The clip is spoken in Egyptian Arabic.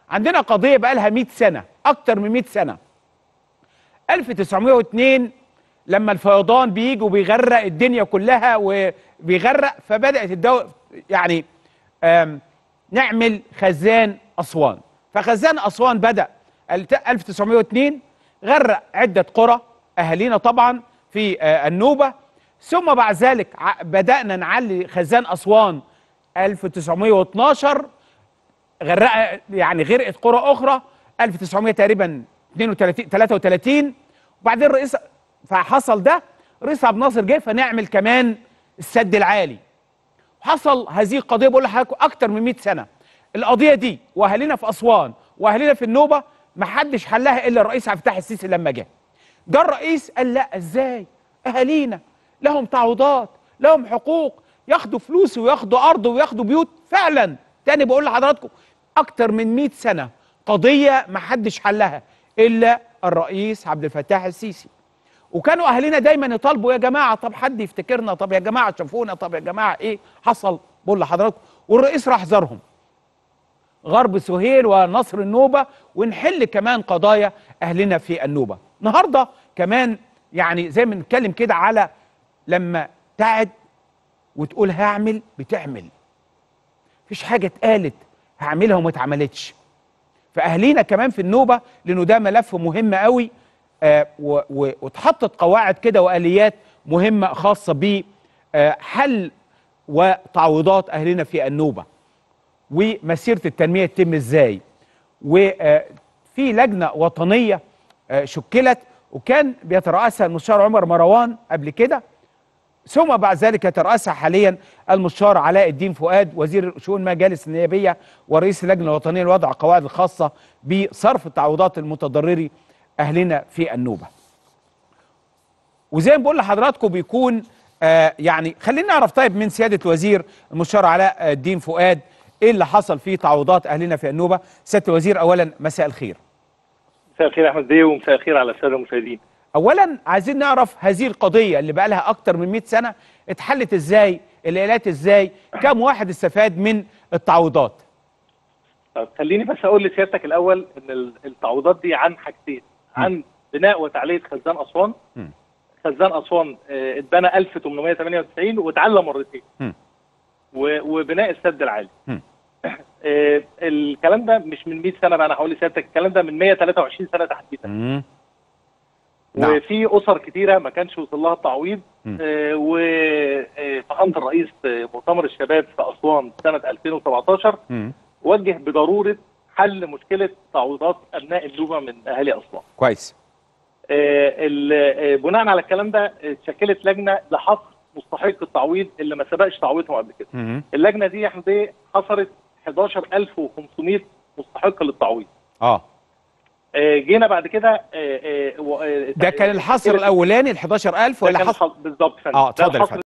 عندنا قضيه بقى لها 100 سنه اكتر من 100 سنه 1902 لما الفيضان بيجي وبيغرق الدنيا كلها وبيغرق فبدات الدوله يعني آم، نعمل خزان اسوان فخزان اسوان بدا 1902 غرق عده قرى اهالينا طبعا في آه، النوبه ثم بعد ذلك ع- بدانا نعلي خزان اسوان 1912 غرق يعني غرقت قرى اخرى 1900 تقريبا 32 33 وبعدين رئيس فحصل ده رئيس عبد الناصر جه فنعمل كمان السد العالي حصل هذه القضيه بقول لحضراتكم اكتر من 100 سنه القضيه دي واهالينا في اسوان واهالينا في النوبه ما حدش حلها الا الرئيس عبد الفتاح السيسي لما جه جه الرئيس قال لا ازاي اهالينا لهم تعويضات لهم حقوق ياخدوا فلوس وياخدوا ارض وياخدوا بيوت فعلا تاني بقول لحضراتكم اكتر من 100 سنه قضيه ما حدش حلها الا الرئيس عبد الفتاح السيسي وكانوا اهالينا دايما يطالبوا يا جماعه طب حد يفتكرنا طب يا جماعه شافونا طب يا جماعه ايه حصل بقول لحضراتكم والرئيس راح زارهم غرب سهيل ونصر النوبه ونحل كمان قضايا اهلنا في النوبه النهارده كمان يعني زي ما بنتكلم كده على لما تعد وتقول هعمل بتعمل مفيش حاجه اتقالت هعملها وما اتعملتش فاهالينا كمان في النوبه لانه ده ملف مهم قوي آه و- و- واتحطت قواعد كده واليات مهمه خاصه بحل وتعويضات اهلنا في النوبه ومسيره التنميه تتم ازاي وفي لجنه وطنيه آه، شكلت وكان بيترأسها المستشار عمر مروان قبل كده ثم بعد ذلك يترأسها حاليا المستشار علاء الدين فؤاد وزير شؤون المجالس النيابيه ورئيس اللجنه الوطنيه لوضع القواعد الخاصه بصرف التعويضات المتضرري اهلنا في النوبه. وزي ما بقول لحضراتكم بيكون آه يعني خلينا نعرف طيب من سياده الوزير المستشار علاء الدين فؤاد ايه اللي حصل في تعويضات اهلنا في النوبه؟ سياده الوزير اولا مساء الخير. مساء الخير يا احمد بيه ومساء الخير على الساده المشاهدين اولا عايزين نعرف هذه القضيه اللي بقى لها اكتر من 100 سنه اتحلت ازاي الالات ازاي كم واحد استفاد من التعويضات طب خليني بس اقول لسيادتك الاول ان ال- التعويضات دي عن حاجتين عن بناء وتعليه خزان اسوان مم. خزان اسوان آه، اتبنى 1898 واتعلى مرتين مم. و- وبناء السد العالي مم. آه، الكلام ده مش من 100 سنه بقى انا هقول لسيادتك الكلام ده من 123 سنه تحديدا مم. نعم. وفي اسر كتيره ما كانش وصل لها التعويض مم. وفخامه الرئيس آه، مؤتمر الشباب في اسوان سنه 2017 مم. وجه بضروره حل مشكله تعويضات ابناء النوبه من اهالي اسوان. كويس آه، ال- آه، بناء على الكلام ده آه، اتشكلت لجنه لحصر مستحق التعويض اللي ما سبقش تعويضهم قبل كده. مم. اللجنه دي يا احمد إيه؟ حصرت 11500 مستحق للتعويض. اه آه، جينا بعد كده آه، آه، و- آه، ده كان الحصر الاولاني ال 11000 ده ولا كان حصر الحصر- بالظبط فندم. اه ده اتفضل يا الحصر فندم